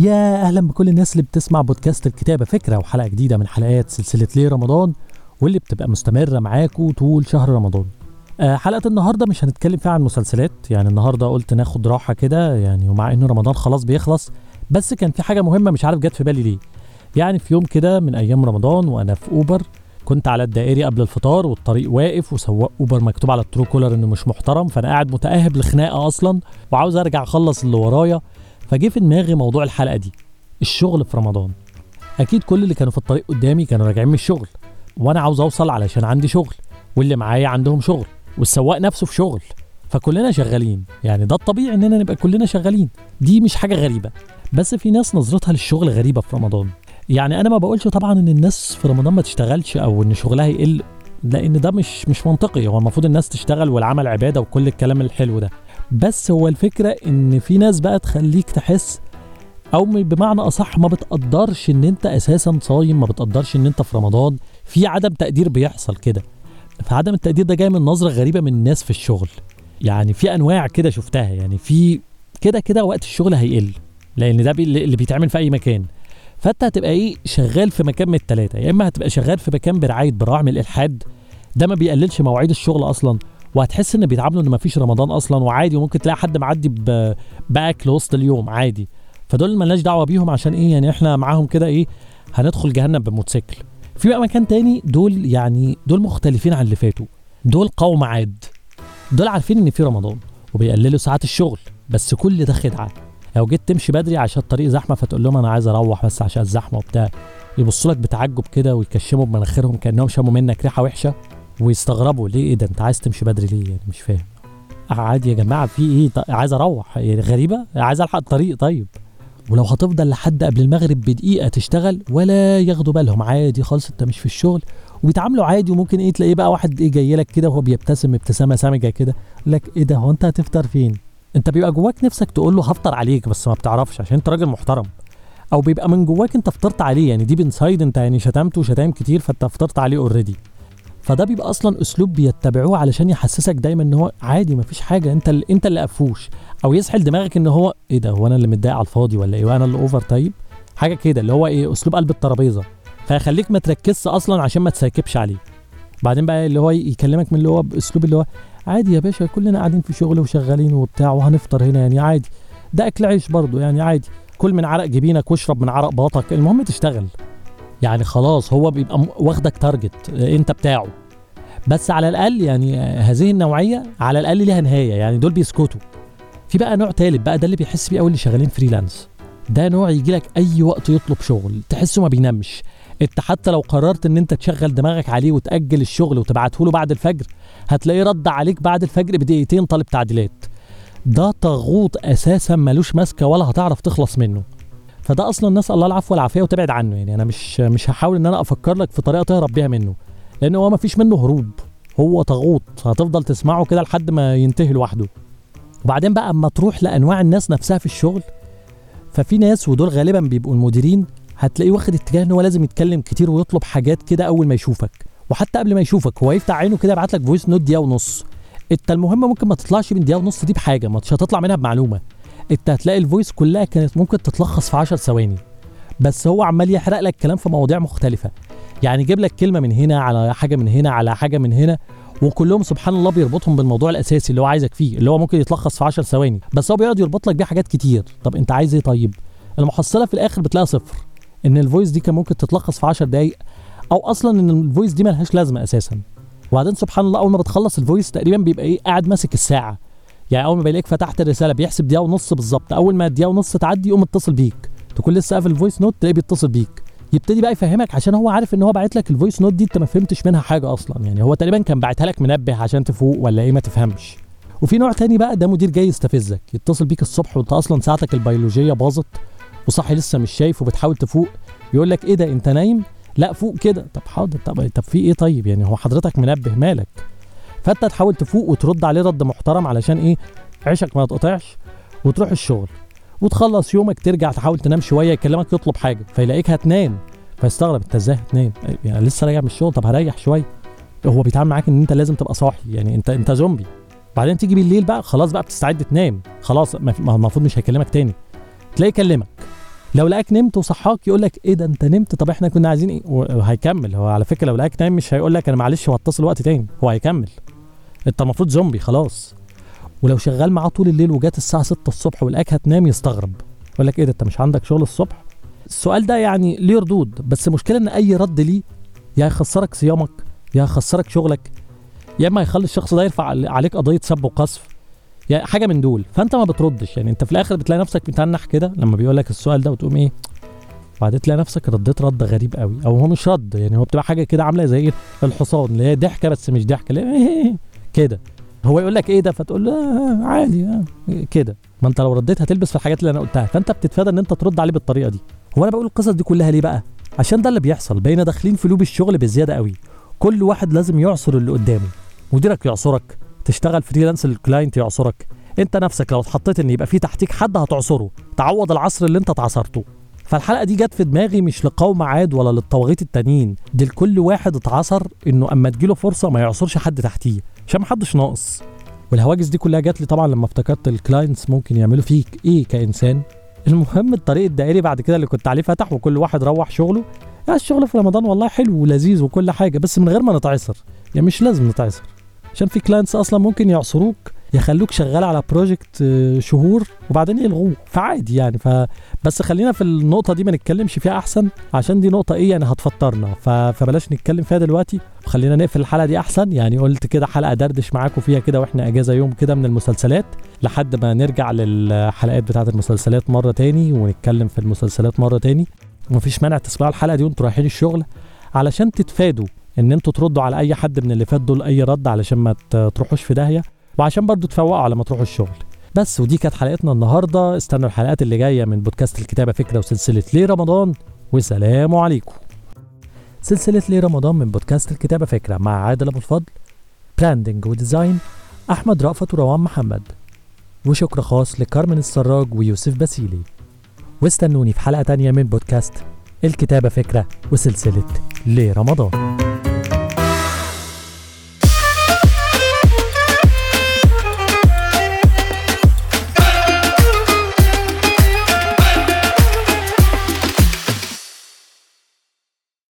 يا اهلا بكل الناس اللي بتسمع بودكاست الكتابه فكره وحلقه جديده من حلقات سلسله ليه رمضان واللي بتبقى مستمره معاكم طول شهر رمضان آه حلقه النهارده مش هنتكلم فيها عن مسلسلات يعني النهارده قلت ناخد راحه كده يعني ومع ان رمضان خلاص بيخلص بس كان في حاجه مهمه مش عارف جت في بالي ليه يعني في يوم كده من ايام رمضان وانا في اوبر كنت على الدائري قبل الفطار والطريق واقف وسواق اوبر مكتوب على الترو كولر انه مش محترم فانا قاعد متاهب لخناقه اصلا وعاوز ارجع اخلص اللي ورايا فجه في دماغي موضوع الحلقه دي الشغل في رمضان اكيد كل اللي كانوا في الطريق قدامي كانوا راجعين من الشغل وانا عاوز اوصل علشان عندي شغل واللي معايا عندهم شغل والسواق نفسه في شغل فكلنا شغالين يعني ده الطبيعي اننا نبقى كلنا شغالين دي مش حاجه غريبه بس في ناس نظرتها للشغل غريبه في رمضان يعني انا ما بقولش طبعا ان الناس في رمضان ما تشتغلش او ان شغلها يقل لان ده مش مش منطقي هو المفروض الناس تشتغل والعمل عباده وكل الكلام الحلو ده بس هو الفكره ان في ناس بقى تخليك تحس او بمعنى اصح ما بتقدرش ان انت اساسا صايم ما بتقدرش ان انت في رمضان في عدم تقدير بيحصل كده فعدم التقدير ده جاي من نظره غريبه من الناس في الشغل يعني في انواع كده شفتها يعني في كده كده وقت الشغل هيقل لان ده بي اللي بيتعمل في اي مكان فانت هتبقى ايه شغال في مكان من الثلاثه يا اما هتبقى شغال في مكان برعايه براعم الالحاد ده ما بيقللش مواعيد الشغل اصلا وهتحس ان بيتعاملوا ان ما فيش رمضان اصلا وعادي وممكن تلاقي حد معدي باكل وسط اليوم عادي فدول ملناش دعوه بيهم عشان ايه يعني احنا معاهم كده ايه هندخل جهنم بموتوسيكل في بقى مكان تاني دول يعني دول مختلفين عن اللي فاتوا دول قوم عاد دول عارفين ان في رمضان وبيقللوا ساعات الشغل بس كل ده خدعه لو جيت تمشي بدري عشان الطريق زحمه فتقول لهم انا عايز اروح بس عشان الزحمه وبتاع يبصوا لك بتعجب كده ويكشموا بمناخيرهم كانهم شموا منك ريحه وحشه ويستغربوا ليه ايه ده انت عايز تمشي بدري ليه يعني مش فاهم عادي يا جماعه في ايه عايز اروح يعني غريبه عايز الحق الطريق طيب ولو هتفضل لحد قبل المغرب بدقيقه تشتغل ولا ياخدوا بالهم عادي خالص انت مش في الشغل وبيتعاملوا عادي وممكن ايه تلاقيه بقى واحد ايه جاي لك كده وهو بيبتسم ابتسامه سامجه كده يقول لك ايه ده هو انت هتفطر فين انت بيبقى جواك نفسك تقول له هفطر عليك بس ما بتعرفش عشان انت راجل محترم او بيبقى من جواك انت فطرت عليه يعني دي بنسايد انت يعني شتمته شتايم كتير فانت فطرت عليه اوريدي فده بيبقى اصلا اسلوب بيتبعوه علشان يحسسك دايما ان هو عادي مفيش حاجه انت اللي انت اللي قفوش او يسحل دماغك ان هو ايه ده هو انا اللي متضايق على الفاضي ولا ايه وانا اللي اوفر طيب حاجه كده اللي هو ايه اسلوب قلب الترابيزه فيخليك ما تركزش اصلا عشان ما تساكبش عليه بعدين بقى اللي هو يكلمك من اللي هو باسلوب اللي هو عادي يا باشا كلنا قاعدين في شغل وشغالين وبتاع وهنفطر هنا يعني عادي ده اكل عيش برضه يعني عادي كل من عرق جبينك واشرب من عرق باطك المهم تشتغل يعني خلاص هو بيبقى واخدك تارجت انت بتاعه بس على الاقل يعني هذه النوعيه على الاقل ليها نهايه يعني دول بيسكتوا في بقى نوع تالت بقى ده اللي بيحس بيه قوي اللي شغالين فريلانس ده نوع يجي لك اي وقت يطلب شغل تحسه ما بينامش انت حتى لو قررت ان انت تشغل دماغك عليه وتاجل الشغل وتبعته له بعد الفجر هتلاقيه رد عليك بعد الفجر بدقيقتين طالب تعديلات ده طاغوت اساسا ملوش ماسكه ولا هتعرف تخلص منه فده اصلا نسال الله العفو والعافيه وتبعد عنه يعني انا مش مش هحاول ان انا افكر لك في طريقه تهرب بيها منه لان هو ما فيش منه هروب هو طاغوت هتفضل تسمعه كده لحد ما ينتهي لوحده وبعدين بقى اما تروح لانواع الناس نفسها في الشغل ففي ناس ودول غالبا بيبقوا المديرين هتلاقيه واخد اتجاه ان هو لازم يتكلم كتير ويطلب حاجات كده اول ما يشوفك وحتى قبل ما يشوفك هو يفتح عينه كده يبعت لك فويس نوت دقيقه ونص انت المهم ممكن ما تطلعش من دقيقه ونص دي بحاجه مش هتطلع منها بمعلومه انت هتلاقي الفويس كلها كانت ممكن تتلخص في 10 ثواني بس هو عمال يحرق لك كلام في مواضيع مختلفه يعني يجيب لك كلمه من هنا على حاجه من هنا على حاجه من هنا وكلهم سبحان الله بيربطهم بالموضوع الاساسي اللي هو عايزك فيه اللي هو ممكن يتلخص في 10 ثواني بس هو بيقعد يربط لك بيه حاجات كتير طب انت عايز ايه طيب المحصله في الاخر بتلاقيها صفر ان الفويس دي كان ممكن تتلخص في 10 دقائق او اصلا ان الفويس دي ملهاش لازمه اساسا وبعدين سبحان الله اول ما بتخلص الفويس تقريبا بيبقى ايه قاعد ماسك الساعه يعني اول ما بيلاقيك فتحت الرساله بيحسب دقيقه ونص بالظبط اول ما الدقيقه ونص تعدي يقوم متصل بيك تكون لسه قافل الفويس نوت تلاقيه بيتصل بيك يبتدي بقى يفهمك عشان هو عارف ان هو باعت لك الفويس نوت دي انت ما فهمتش منها حاجه اصلا يعني هو تقريبا كان باعتها لك منبه عشان تفوق ولا ايه ما تفهمش وفي نوع تاني بقى ده مدير جاي يستفزك يتصل بيك الصبح وانت اصلا ساعتك البيولوجيه باظت وصاحي لسه مش شايف وبتحاول تفوق يقول لك ايه ده انت نايم لا فوق كده طب حاضر طب طب في ايه طيب يعني هو حضرتك منبه مالك فانت تحاول تفوق وترد عليه رد محترم علشان ايه عيشك ما يتقطعش وتروح الشغل وتخلص يومك ترجع تحاول تنام شويه يكلمك يطلب حاجه فيلاقيك هتنام فيستغرب انت ازاي هتنام يعني لسه راجع من الشغل طب هريح شويه هو بيتعامل معاك ان انت لازم تبقى صاحي يعني انت انت زومبي بعدين تيجي بالليل بقى خلاص بقى بتستعد تنام خلاص ما المفروض مش هيكلمك تاني تلاقيه يكلمك لو لقاك نمت وصحاك يقول لك ايه ده انت نمت طب احنا كنا عايزين ايه وهيكمل هو على فكره لو لقاك نايم مش هيقول لك انا معلش وهتصل وقت تاني هو هيكمل انت المفروض زومبي خلاص ولو شغال معاه طول الليل وجات الساعه 6 الصبح ولقاك هتنام يستغرب يقول لك ايه ده انت مش عندك شغل الصبح السؤال ده يعني ليه ردود بس المشكله ان اي رد ليه يا يخسرك صيامك يا يخسرك شغلك يا اما يخلي الشخص ده يرفع عليك قضيه سب وقذف يعني حاجه من دول فانت ما بتردش يعني انت في الاخر بتلاقي نفسك متنح كده لما بيقول لك السؤال ده وتقوم ايه وبعدين تلاقي نفسك رديت رد غريب قوي او هو مش رد يعني هو بتبقى حاجه كده عامله زي ايه الحصان اللي هي ضحكه بس مش ضحكه اللي هي إيه كده هو يقول لك ايه ده فتقول له آه عادي آه كده ما انت لو رديت هتلبس في الحاجات اللي انا قلتها فانت بتتفادى ان انت ترد عليه بالطريقه دي هو انا بقول القصص دي كلها ليه بقى عشان ده اللي بيحصل بقينا داخلين في لوب الشغل بزياده قوي كل واحد لازم يعصر اللي قدامه مديرك يعصرك تشتغل فريلانس للكلاينت يعصرك انت نفسك لو اتحطيت ان يبقى في تحتيك حد هتعصره تعوض العصر اللي انت اتعصرته فالحلقه دي جت في دماغي مش لقوم عاد ولا للطواغيت التانيين دي لكل واحد اتعصر انه اما تجيله فرصه ما يعصرش حد تحتيه عشان محدش ناقص والهواجس دي كلها جات لي طبعا لما افتكرت الكلاينتس ممكن يعملوا فيك ايه كانسان المهم الطريق الدائري بعد كده اللي كنت عليه فتح وكل واحد روح شغله يعني الشغل في رمضان والله حلو ولذيذ وكل حاجه بس من غير ما نتعصر يعني مش لازم نتعصر عشان في كلاينتس اصلا ممكن يعصروك يخلوك شغال على بروجكت شهور وبعدين يلغوه فعادي يعني ف بس خلينا في النقطة دي ما نتكلمش فيها أحسن عشان دي نقطة إيه يعني هتفطرنا ف... فبلاش نتكلم فيها دلوقتي خلينا نقفل الحلقة دي أحسن يعني قلت كده حلقة دردش معاكم فيها كده وإحنا أجازة يوم كده من المسلسلات لحد ما نرجع للحلقات بتاعة المسلسلات مرة تاني ونتكلم في المسلسلات مرة تاني ومفيش مانع تسمعوا الحلقة دي وانتوا رايحين الشغل علشان تتفادوا ان انتوا تردوا على اي حد من اللي فات دول اي رد علشان ما تروحوش في داهيه وعشان برضو تفوقوا على ما تروحوا الشغل بس ودي كانت حلقتنا النهارده استنوا الحلقات اللي جايه من بودكاست الكتابه فكره وسلسله ليه رمضان والسلام عليكم سلسله ليه رمضان من بودكاست الكتابه فكره مع عادل ابو الفضل براندنج وديزاين احمد رأفت وروان محمد وشكر خاص لكارمن السراج ويوسف باسيلي واستنوني في حلقه تانية من بودكاست الكتابه فكره وسلسله ليه رمضان